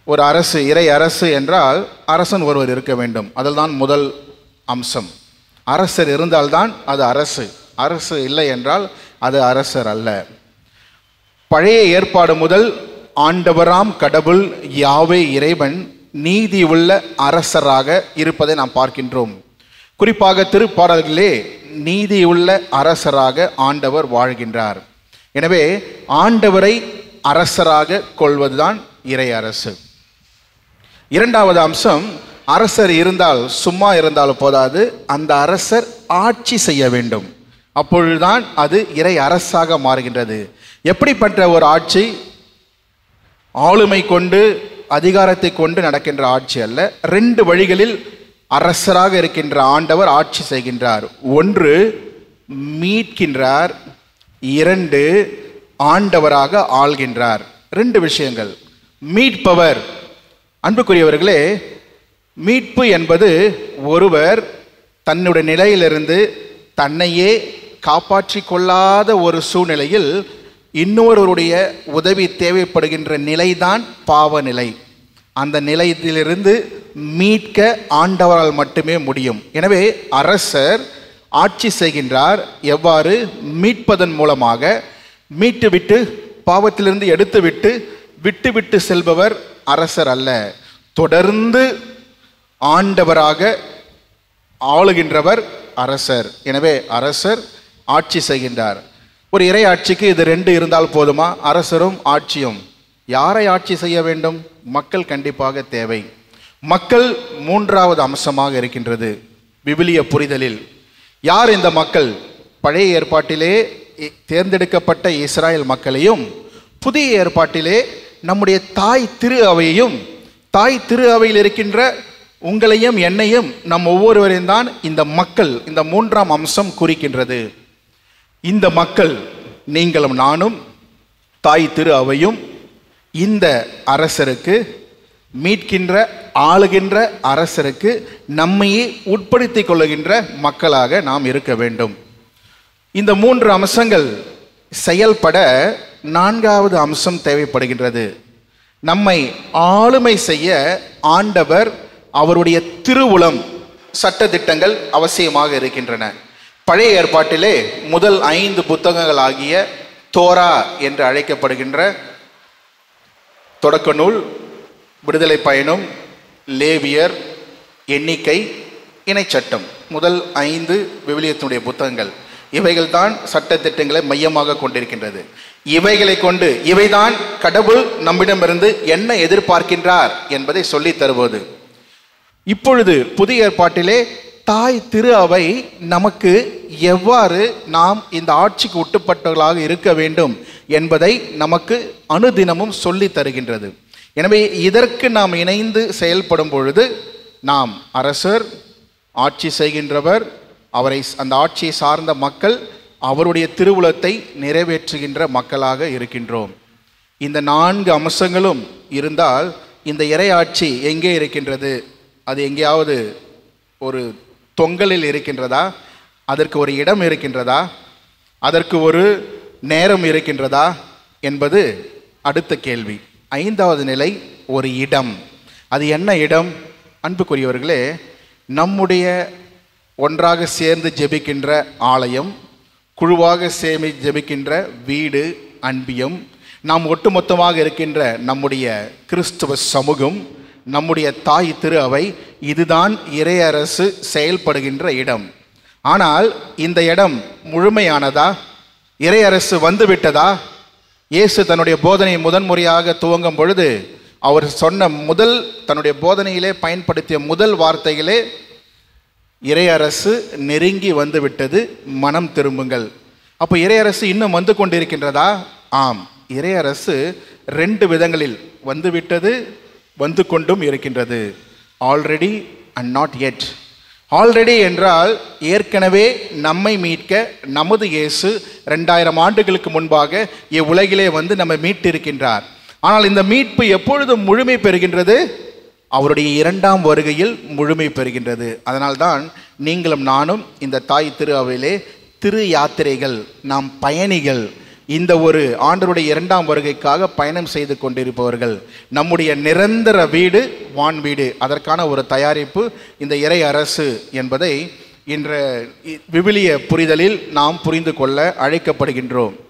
ஒரு அரசு இறை அரசு என்றால் அரசன் ஒருவர் இருக்க வேண்டும் அதில் தான் முதல் அம்சம் அரசர் இருந்தால்தான் அது அரசு அரசு இல்லை என்றால் அது அரசர் அல்ல பழைய ஏற்பாடு முதல் ஆண்டவராம் கடவுள் யாவே இறைவன் நீதி உள்ள அரசராக இருப்பதை நாம் பார்க்கின்றோம் குறிப்பாக திருப்பாடல்களிலே நீதி உள்ள அரசராக ஆண்டவர் வாழ்கின்றார் எனவே ஆண்டவரை அரசராக கொள்வதுதான் இறை அரசு இரண்டாவது அம்சம் அரசர் இருந்தால் சும்மா இருந்தால் போதாது அந்த அரசர் ஆட்சி செய்ய வேண்டும் அப்பொழுதுதான் அது இறை அரசாக மாறுகின்றது எப்படிப்பட்ட ஒரு ஆட்சி ஆளுமை கொண்டு அதிகாரத்தை கொண்டு நடக்கின்ற ஆட்சி அல்ல ரெண்டு வழிகளில் அரசராக இருக்கின்ற ஆண்டவர் ஆட்சி செய்கின்றார் ஒன்று மீட்கின்றார் இரண்டு ஆண்டவராக ஆள்கின்றார் ரெண்டு விஷயங்கள் மீட்பவர் அன்புக்குரியவர்களே மீட்பு என்பது ஒருவர் தன்னுடைய நிலையிலிருந்து தன்னையே காப்பாற்றிக் கொள்ளாத ஒரு சூழ்நிலையில் இன்னொருவருடைய உதவி தேவைப்படுகின்ற நிலைதான் பாவ நிலை அந்த நிலையத்திலிருந்து மீட்க ஆண்டவரால் மட்டுமே முடியும் எனவே அரசர் ஆட்சி செய்கின்றார் எவ்வாறு மீட்பதன் மூலமாக மீட்டுவிட்டு பாவத்திலிருந்து எடுத்துவிட்டு விட்டுவிட்டு செல்பவர் அரசர் அல்ல தொடர்ந்து ஆண்டவராக ஆளுகின்றவர் அரசர் எனவே அரசர் ஆட்சி செய்கின்றார் ஒரு இறை ஆட்சிக்கு இது ரெண்டு இருந்தால் போதுமா அரசரும் ஆட்சியும் யாரை ஆட்சி செய்ய வேண்டும் மக்கள் கண்டிப்பாக தேவை மக்கள் மூன்றாவது அம்சமாக இருக்கின்றது விவிலிய புரிதலில் யார் இந்த மக்கள் பழைய ஏற்பாட்டிலே இ- தேர்ந்தெடுக்கப்பட்ட இஸ்ராயல் மக்களையும் புதிய ஏற்பாட்டிலே நம்முடைய தாய் திரு அவையையும் தாய் திரு அவையில் இருக்கின்ற உங்களையும் என்னையும் நம் ஒவ்வொருவரையும் தான் இந்த மக்கள் இந்த மூன்றாம் அம்சம் குறிக்கின்றது இந்த மக்கள் நீங்களும் நானும் தாய் திரு அவையும் இந்த அரசருக்கு மீட்கின்ற ஆளுகின்ற அரசருக்கு நம்மையே உட்படுத்திக் கொள்ளுகின்ற மக்களாக நாம் இருக்க வேண்டும் இந்த மூன்று அம்சங்கள் செயல்பட நான்காவது அம்சம் தேவைப்படுகின்றது நம்மை ஆளுமை செய்ய ஆண்டவர் அவருடைய திருவுளம் சட்டதிட்டங்கள் அவசியமாக இருக்கின்றன பழைய ஏற்பாட்டிலே முதல் ஐந்து புத்தகங்கள் ஆகிய தோரா என்று அழைக்கப்படுகின்ற தொடக்க நூல் விடுதலை பயணம் லேவியர் எண்ணிக்கை இணைச்சட்டம் முதல் ஐந்து விவிலியத்தினுடைய புத்தகங்கள் இவைகள்தான் சட்டத்திட்டங்களை மையமாக கொண்டிருக்கின்றது இவைகளை கொண்டு இவைதான் கடவுள் நம்மிடமிருந்து என்ன எதிர்பார்க்கின்றார் என்பதை சொல்லித் தருவது இப்பொழுது புதிய ஏற்பாட்டிலே தாய் திரு அவை நமக்கு எவ்வாறு நாம் இந்த ஆட்சிக்கு உட்பட்டவர்களாக இருக்க வேண்டும் என்பதை நமக்கு அனுதினமும் சொல்லித் தருகின்றது எனவே இதற்கு நாம் இணைந்து செயல்படும் பொழுது நாம் அரசர் ஆட்சி செய்கின்றவர் அவரை அந்த ஆட்சியை சார்ந்த மக்கள் அவருடைய திருவுளத்தை நிறைவேற்றுகின்ற மக்களாக இருக்கின்றோம் இந்த நான்கு அம்சங்களும் இருந்தால் இந்த இறையாட்சி எங்கே இருக்கின்றது அது எங்கேயாவது ஒரு தொங்கலில் இருக்கின்றதா அதற்கு ஒரு இடம் இருக்கின்றதா அதற்கு ஒரு நேரம் இருக்கின்றதா என்பது அடுத்த கேள்வி ஐந்தாவது நிலை ஒரு இடம் அது என்ன இடம் அன்புக்குரியவர்களே நம்முடைய ஒன்றாக சேர்ந்து ஜெபிக்கின்ற ஆலயம் குழுவாக சேமி ஜெபிக்கின்ற வீடு அன்பியம் நாம் ஒட்டுமொத்தமாக இருக்கின்ற நம்முடைய கிறிஸ்துவ சமூகம் நம்முடைய தாய் திரு அவை இதுதான் இறையரசு செயல்படுகின்ற இடம் ஆனால் இந்த இடம் முழுமையானதா இறையரசு வந்துவிட்டதா இயேசு தன்னுடைய போதனையை முதன்முறையாக துவங்கும் பொழுது அவர் சொன்ன முதல் தன்னுடைய போதனையிலே பயன்படுத்திய முதல் வார்த்தைகளே இறையரசு நெருங்கி வந்து விட்டது மனம் திரும்புங்கள் அப்போ இறையரசு இன்னும் வந்து கொண்டிருக்கின்றதா ஆம் இறையரசு ரெண்டு விதங்களில் வந்து விட்டது வந்து கொண்டும் இருக்கின்றது already and not yet already என்றால் ஏற்கனவே நம்மை மீட்க நமது இயேசு ரெண்டாயிரம் ஆண்டுகளுக்கு முன்பாக இவ்வுலகிலே வந்து நம்மை மீட்டிருக்கின்றார் ஆனால் இந்த மீட்பு எப்பொழுது முழுமை பெறுகின்றது அவருடைய இரண்டாம் வருகையில் முழுமை பெறுகின்றது அதனால்தான் நீங்களும் நானும் இந்த தாய் திரு அவையிலே திரு யாத்திரைகள் நாம் பயணிகள் இந்த ஒரு ஆண்டருடைய இரண்டாம் வருகைக்காக பயணம் செய்து கொண்டிருப்பவர்கள் நம்முடைய நிரந்தர வீடு வான் வீடு அதற்கான ஒரு தயாரிப்பு இந்த இறை அரசு என்பதை இன்ற விவிலிய புரிதலில் நாம் புரிந்து கொள்ள அழைக்கப்படுகின்றோம்